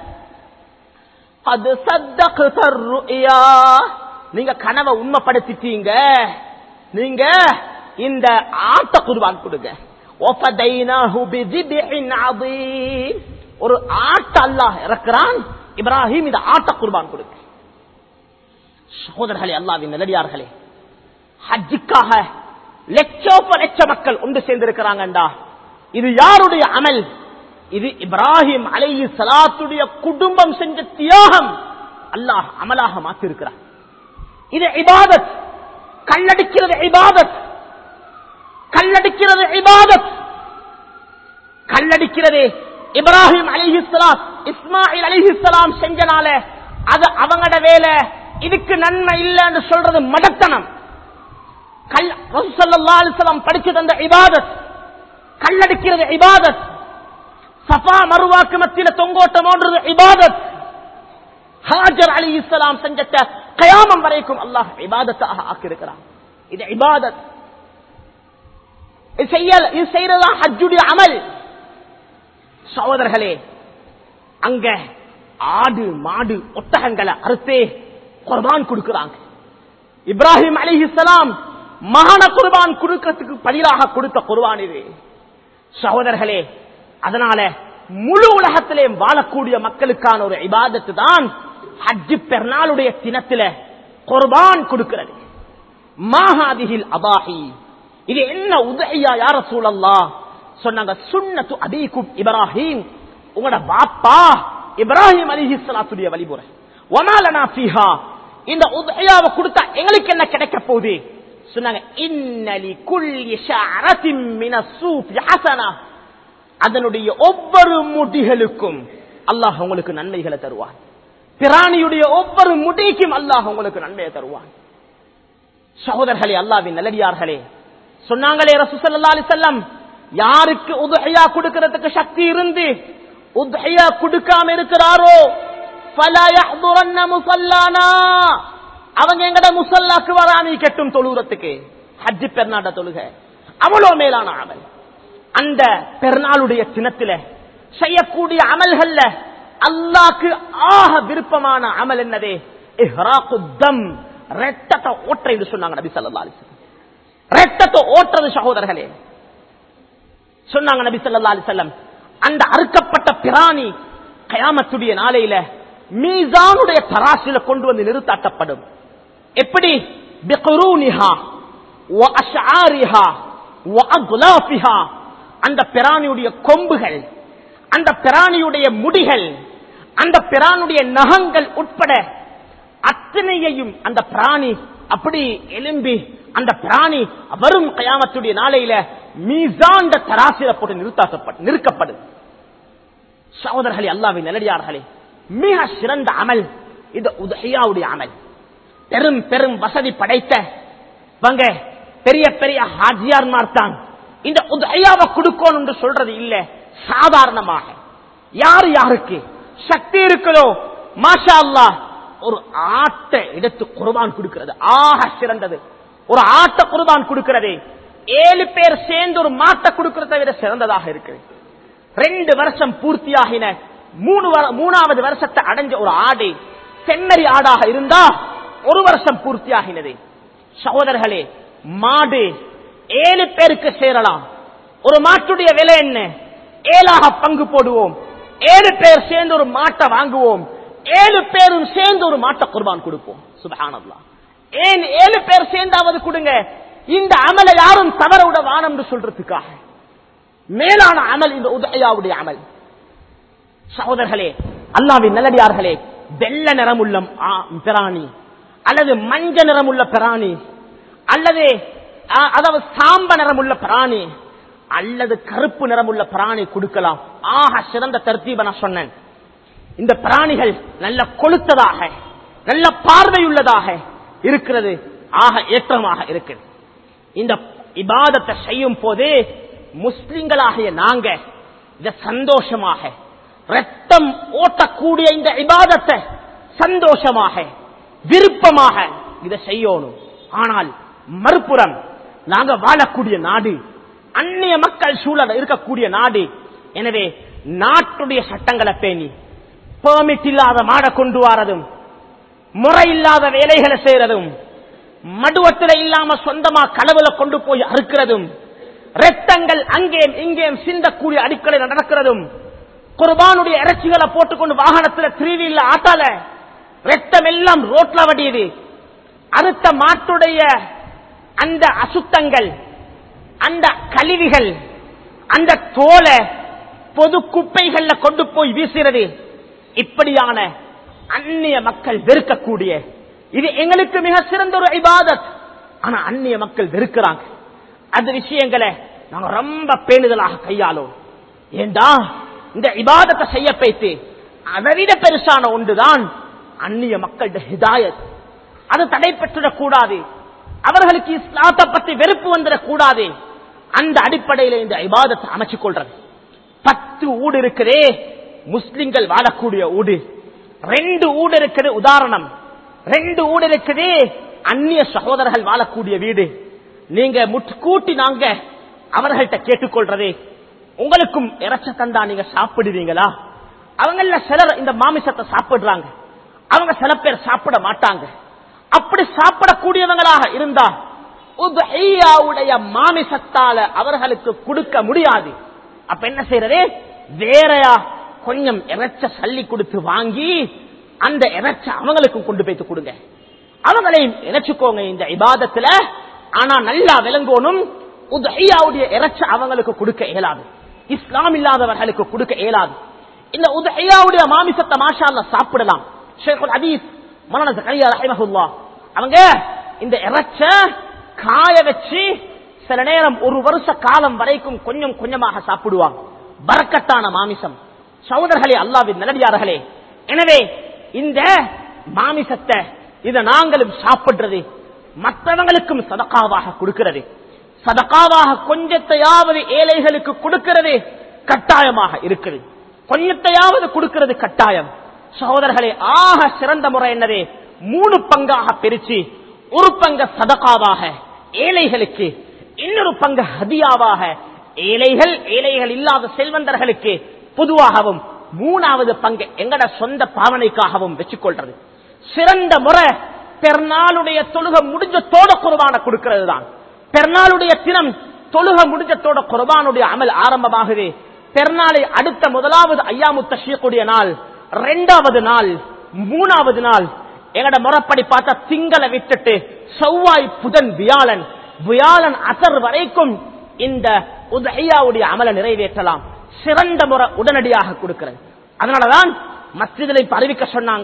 அது சத்தகுயா நீங்க கனவை உண்மைப்படுத்திட்டீங்க நீங்க இந்த ஆட்ட குர்பான் கொடுங்க وَفَدَيْنَاهُ بِذِبْحٍ عَظِيمٍ. ஒரு ஆட்ட அல்லாஹ் இறக்குறான் இப்ராஹிம் இந்த ஆட்ட குர்பான் கொடுக்க சகோதரர்களே அல்லாவின் நிலடியார்களே ஹஜ்ஜுக்காக லட்சோப்ப லட்ச மக்கள் ஒன்று சேர்ந்திருக்கிறாங்கண்டா இது யாருடைய அமல் இது இப்ராஹிம் அலைஹி சலாத்துடைய குடும்பம் செஞ்ச தியாகம் அல்லாஹ் அமலாக மாற்றிருக்கிறார் இது இபாதத் கல்லடிக்கிறது இபாதத் கல்லடிக்கிறது இபாதத் கல்லடிக்கிறது இப்ராஹிம் அலிஹிஸ்லாம் இஸ்மாயில் அலிஹிஸ்லாம் செஞ்சனால அது அவங்கட வேலை இதுக்கு நன்மை இல்லைன்னு சொல்றது மடத்தனம் கல் ரசூலுல்லாஹி அலைஹி வஸல்லம் படிச்சு தந்த இபாதத் கல்லடிக்கிறது இபாதத் சஃபா மருவாக்கு மத்தியில தொங்கோட்டம் ஓடுறது இபாதத் ஹாஜர் அலி இஸ்லாம் செஞ்ச கயாமம் வரைக்கும் அல்லாஹ் இபாதத்தாக ஆக்கியிருக்கிறான் இது இபாதத் இது செய்யல் இது செய்யறதா ஹஜ்ஜுடைய அமல் சகோதரர்களே அங்க ஆடு மாடு ஒட்டகங்களை அறுத்தே குர்பான் கொடுக்கிறாங்க இப்ராஹிம் அலிஹிஸ்லாம் மகன குர்பான் கொடுக்கிறதுக்கு பதிலாக கொடுத்த குர்பான் இது சகோதரர்களே அதனால முழு உலகத்திலே வாழக்கூடிய மக்களுக்கான ஒரு இபாதத்து தான் ஹஜ்ஜு பெருநாளுடைய தினத்தில குர்பான் கொடுக்கிறது மாஹாதிகில் அபாஹி இது என்ன உதயா யார சூழல்லா சொன்னாங்க சுன்னத்து அபீக்கும் இப்ராஹிம் உங்களோட பாப்பா இப்ராஹிம் அலிஹி சலாத்துடைய வழிமுறை ஒமாலனா ஃபீஹா இந்த உதயாவை கொடுத்தா எங்களுக்கு என்ன கிடைக்க போகுது சொன்னாங்க இன்னலி குல்லி ஷஅரத்தின் மின ஸூஃபி ஹஸனா அதனுடைய ஒவ்வொரு முடிகளுக்கும் அல்லாஹ் உங்களுக்கு நன்மைகளை தருவான் பிராணியுடைய ஒவ்வொரு முடிக்கும் அல்லாஹ் உங்களுக்கு நன்மையை தருவான் சகோதரர்களே அல்லாவின் நல்லடியார்களே சொன்னாங்களே ரசூசல்லா அலிசல்லம் யாருக்கு உதகையா கொடுக்கிறதுக்கு சக்தி இருந்து உதகையா கொடுக்காம இருக்கிறாரோ ஃபலா யஹ்துரன்ன முஸல்லானா அவங்க எங்கட முசல்லாக்கு வராமி கெட்டும் தொழுகிறதுக்கு ஹஜ்ஜி பெருநாட தொழுக அவ்வளவு மேலான அமல் அந்த பெருநாளுடைய தினத்தில செய்யக்கூடிய அமல்கள்ல அல்லாக்கு ஆக விருப்பமான அமல் என்னதே இஹ்ராக்கு தம் ரெட்டத்தை ஓட்ட என்று சொன்னாங்க நபி ஸல்லல்லாஹு அலைஹி வஸல்லம் ரெட்டத்தை ஓட்டுறது சகோதரர்களே சொன்னாங்க நபி ஸல்லல்லாஹு அலைஹி வஸல்லம் அந்த அறுக்கப்பட்ட பிராணி கயாமத்துடைய நாளையில மீசானுடைய தராசில கொண்டு வந்து நிறுத்தாட்டப்படும் எப்படி பிகுரூனிஹா வ அஷ்ஆரிஹா வ அக்லாஃபிஹா அந்த பிராணியுடைய கொம்புகள் அந்த பிராணியுடைய முடிகள் அந்த பிராணுடைய நகங்கள் உட்பட அத்தனையையும் அந்த பிராணி அப்படி எலும்பி அந்த பிராணி வரும் கயாமத்துடைய நாளையில மீசாண்ட தராசில போட்டு நிறுத்தாக்கப்படும் நிறுக்கப்படும் சகோதரர்களே அல்லாவின் நிலடியார்களே மிக சிறந்த அமல் இந்த உதகையாவுடைய அமல் பெரும் பெரும் வசதி படைத்த வங்க பெரிய பெரிய ஹாஜியார்மார் தான் இந்த உதகையாவை கொடுக்கணும் என்று சொல்றது இல்ல சாதாரணமாக யார் யாருக்கு சக்தி இருக்குதோ மாஷா அல்லாஹ் ஒரு ஆட்டை எடுத்து குர்பான் கொடுக்கிறது ஆக சிறந்தது ஒரு ஆட்டை குர்பான் கொடுக்கிறது ஏழு பேர் சேர்ந்து ஒரு மாட்டை கொடுக்கிறதை விட சிறந்ததாக இருக்கு ரெண்டு வருஷம் பூர்த்தியாகின மூணு வர- மூணாவது வருஷத்தை அடைஞ்ச ஒரு ஆடு செம்மறி ஆடாக இருந்தா ஒரு வருஷம் பூர்த்தியாகினது சகோதரர்களே மாடு ஏழு பேருக்கு சேரலாம் ஒரு மாட்டுடைய விலை என்ன ஏழாக பங்கு போடுவோம் ஏழு பேர் சேர்ந்து ஒரு மாட்டை வாங்குவோம் ஏழு பேரும் சேர்ந்து ஒரு மாட்டை குர்பான் கொடுப்போம் சுபஹானல்லாஹ் ஏன் ஏழு பேர் சேர்ந்தாவது கொடுங்க இந்த அமலை யாரும் தவற விட வானம் என்று சொல்றதுக்காக மேலான அமல் இந்த உதயாவுடைய அமல் சகோதரர்களே அல்லாவின் நல்லடியார்களே வெள்ள நிறமுள்ள ஆ- பிராணி அல்லது மஞ்ச நிறமுள்ள பிராணி அல்லது ஆ, அதாவது சாம்ப நிறமுள்ள பிராணி அல்லது கருப்பு நிறமுள்ள பிராணி கொடுக்கலாம் ஆக சிறந்த தர்த்தீப நான் சொன்னேன் இந்த பிராணிகள் நல்ல கொளுத்ததாக நல்ல பார்வையுள்ளதாக இருக்கிறது ஆக ஏற்றமாக இருக்குது இந்த இபாதத்தை செய்யும் போதே முஸ்லிம்களாகிய நாங்க இத சந்தோஷமாக ரத்தம் ஓட்டக்கூடிய இந்த இபாதத்தை சந்தோஷமாக விருப்பமாக இதை செய்யணும் ஆனால் மறுபுறம் நாங்க வாழக்கூடிய நாடு அந்நிய மக்கள் சூழல் இருக்கக்கூடிய நாடு எனவே நாட்டுடைய சட்டங்களை பேணி பெர்மிட் இல்லாத மாட கொண்டு வரதும் முறை இல்லாத வேலைகளை செய்யறதும் மடுவத்தில் இல்லாம சொந்தமா களவுல கொண்டு போய் அறுக்கிறதும் ரத்தங்கள் அங்கேயும் இங்கேயும் சிந்தக்கூடிய அடிக்கலை நடக்கிறதும் குர்பானுடைய இறைச்சிகளை போட்டுக்கொண்டு வாகனத்துல திருவியில் ஆட்டால ரத்தம் எல்லாம் ரோட்ல வடியுது அறுத்த மாட்டுடைய அந்த அசுத்தங்கள் அந்த கழிவுகள் அந்த தோலை பொது குப்பைகள்ல கொண்டு போய் வீசுறது இப்படியான அந்நிய மக்கள் வெறுக்கக்கூடிய இது எங்களுக்கு மிக சிறந்த ஒரு இபாதத் ஆனா அந்நிய மக்கள் வெறுக்கிறாங்க அந்த விஷயங்களை நாங்க ரொம்ப பேணுதலாக கையாளும் ஏண்டா இந்த இபாதத்தை செய்ய பைத்து அதை விட பெருசான ஒன்றுதான் அந்நிய மக்களுடைய ஹிதாயத் அது தடைப்பட்டுடக் கூடாது அவர்களுக்கு இஸ்லாத்தை பத்தி வெறுப்பு வந்துடக் கூடாது அந்த அடிப்படையில் இந்த இபாதத்தை அமைச்சுக் கொள்றது பத்து ஊடு இருக்குதே முஸ்லிம்கள் வாழக்கூடிய ஊடு ரெண்டு ஊடு இருக்குது உதாரணம் ரெண்டு ஊடு இருக்குது அந்நிய சகோதரர்கள் வாழக்கூடிய வீடு நீங்க முட்கூட்டி நாங்க அவர்கள்ட்ட கேட்டுக்கொள்றதே உங்களுக்கும் இறைச்ச தந்தா நீங்க சாப்பிடுவீங்களா அவங்கள சிலர் இந்த மாமிசத்தை சாப்பிடுறாங்க அவங்க சில பேர் சாப்பிட மாட்டாங்க அப்படி சாப்பிடக்கூடியவங்களாக இருந்தா உதுஹியாவுடைய மாமிசத்தால அவர்களுக்கு கொடுக்க முடியாது அப்ப என்ன செய்யறது வேறையா கொஞ்சம் இறைச்ச சல்லி கொடுத்து வாங்கி அந்த இறைச்ச அவங்களுக்கும் கொண்டு போய்த்து கொடுங்க அவங்களையும் இணைச்சுக்கோங்க இந்த இபாதத்துல ஆனா நல்லா விளங்கணும் உதஹியாவுடைய இறைச்ச அவங்களுக்கு கொடுக்க இயலாது இஸ்லாம் இல்லாதவர்களுக்கு கொடுக்க இயலாது இந்த உதஹியாவுடைய மாமிசத்தை மாஷா அல்லாஹ் சாப்பிடலாம் ஷேகுல் ஹதீஸ் மரண ஜக்கரியா ரஹிமஹுல்லா அவங்க இந்த இறைச்ச காய வச்சு சில நேரம் ஒரு வருஷ காலம் வரைக்கும் கொஞ்சம் கொஞ்சமாக சாப்பிடுவாங்க பறக்கத்தான மாமிசம் சகோதரர்களே அல்லாவின் நல்லடியார்களே எனவே இந்த மாமிசத்தை இதை நாங்களும் சாப்பிடுறது மற்றவங்களுக்கும் சதக்காவாக கொடுக்கிறது சதக்காவாக கொஞ்சத்தையாவது ஏழைகளுக்கு கொடுக்கிறது கட்டாயமாக இருக்குது கொஞ்சத்தையாவது கொடுக்கிறது கட்டாயம் சகோதரர்களே ஆக சிறந்த முறை என்னது மூணு பங்காக பிரிச்சு ஒரு பங்க சதகாவாக ஏழைகளுக்கு இன்னொரு பங்கு ஹதியாவாக ஏழைகள் ஏழைகள் இல்லாத செல்வந்தர்களுக்கு பொதுவாகவும் மூணாவது பங்கு எங்கட சொந்த பாவனைக்காகவும் வச்சுக்கொள்றது சிறந்த முறை பெருநாளுடைய தொழுக முடிஞ்சத்தோட குர்பான கொடுக்கிறது தான் பெருநாளுடைய தினம் தொழுக முடிஞ்சத்தோட குர்பானுடைய அமல் ஆரம்பமாகுது பெருநாளை அடுத்த முதலாவது ஐயாமு தஷீக்குடைய நாள் ரெண்டாவது நாள் மூணாவது நாள் எங்கட முறைப்படி பார்த்தா திங்களை விட்டுட்டு செவ்வாய் புதன் வியாழன் வியாழன் அசர் வரைக்கும் இந்த உதயாவுடைய அமலை நிறைவேற்றலாம் சிறந்த முறை உடனடியாக கொடுக்கிறது அதனாலதான் மஸ்ஜிதில் இப்ப அறிவிக்க சொன்னாங்க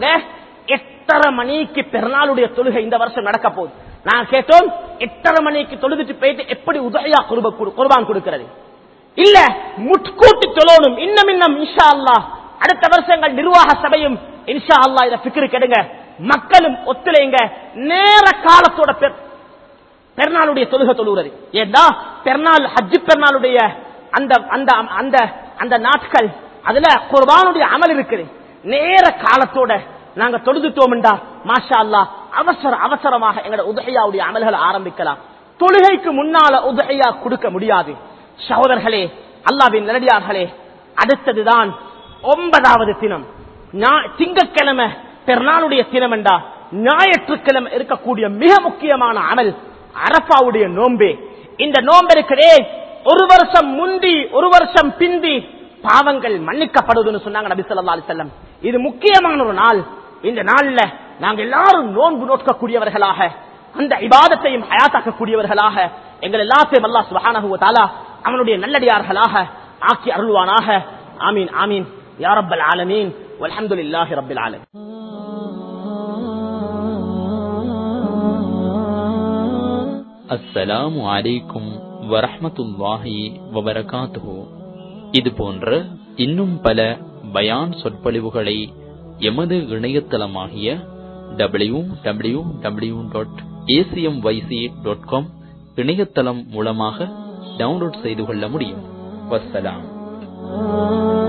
எட்டரை மணிக்கு பெருநாளுடைய தொழுகை இந்த வருஷம் நடக்க போகுது நான் கேட்டோம் எட்டரை மணிக்கு தொழுதுட்டு போயிட்டு எப்படி உதயா குர்பான் கொடுக்கிறது இல்ல முட்கூட்டி தொழணும் இன்னும் இன்னும் இன்ஷா அல்லாஹ் அடுத்த வருஷங்கள் நிர்வாக சபையும் இன்ஷா அல்லா இதை பிக்கரு கெடுங்க மக்களும் ஒத்துழைங்க நேர காலத்தோட பெ- பெருநாளுடைய தொழுகை தொழுகிறது ஏண்டா பெருநாள் ஹஜ்ஜு பெருநாளுடைய அந்த அந்த அந்த அந்த நாட்கள் அதுல குர்பானுடைய அமல் இருக்குது நேர காலத்தோட நாங்க தொழுதுட்டோம்டா மாஷா அல்லா அவசர அவசரமாக எங்களோட உதகையாவுடைய அமல்களை ஆரம்பிக்கலாம் தொழுகைக்கு முன்னால உதகையா கொடுக்க முடியாது சகோதரர்களே அல்லாவின் நிலடியார்களே அடுத்ததுதான் ஒன்பதாவது தினம் ஞா- திங்கட்கிழமை பெருநாளுடைய தினம் என்றா ஞாயிற்றுக்கிழமை இருக்கக்கூடிய மிக முக்கியமான அமல் அரபாவுடைய நோம்பே இந்த நோம்பு இருக்கிறே ஒரு வருஷம் முந்தி ஒரு வருஷம் பிந்தி பாவங்கள் மன்னிக்கப்படுவதுன்னு சொன்னாங்க நபி ஸல்லல்லாஹு அலைஹி வஸல்லம் இது முக்கியமான ஒரு நாள் இந்த நாள்ல நாங்க எல்லாரும் நோன்பு நோக்கக்கூடியவர்களாக அந்த இபாதத்தையும் ஹயாத்தாக்கக்கூடியவர்களாக எங்கள் எல்லாத்தையும் அல்லாஹ் சுப்ஹானஹு வ தஆலா அவனுடைய நல்லடியார்களாக ஆக்கி அருள்வானாக ஆமீன் ஆமீன் யா ரப்பல் ஆலமீன் வல்ஹம்துலில்லாஹி ரப்பில் ஆலமீன் அஸ்ஸலாமு அலைக்கும் வரஹ்மத்துல்லாஹி வபரகாத்துஹு இது போன்ற இன்னும் பல பயான் சொற்பொழிவுகளை எமது இணையதளமாகிய W W W dot ACM YC dot com இணையதளம் மூலமாக டவுன்லோட் செய்து கொள்ள முடியும் வஸ்ஸலாம்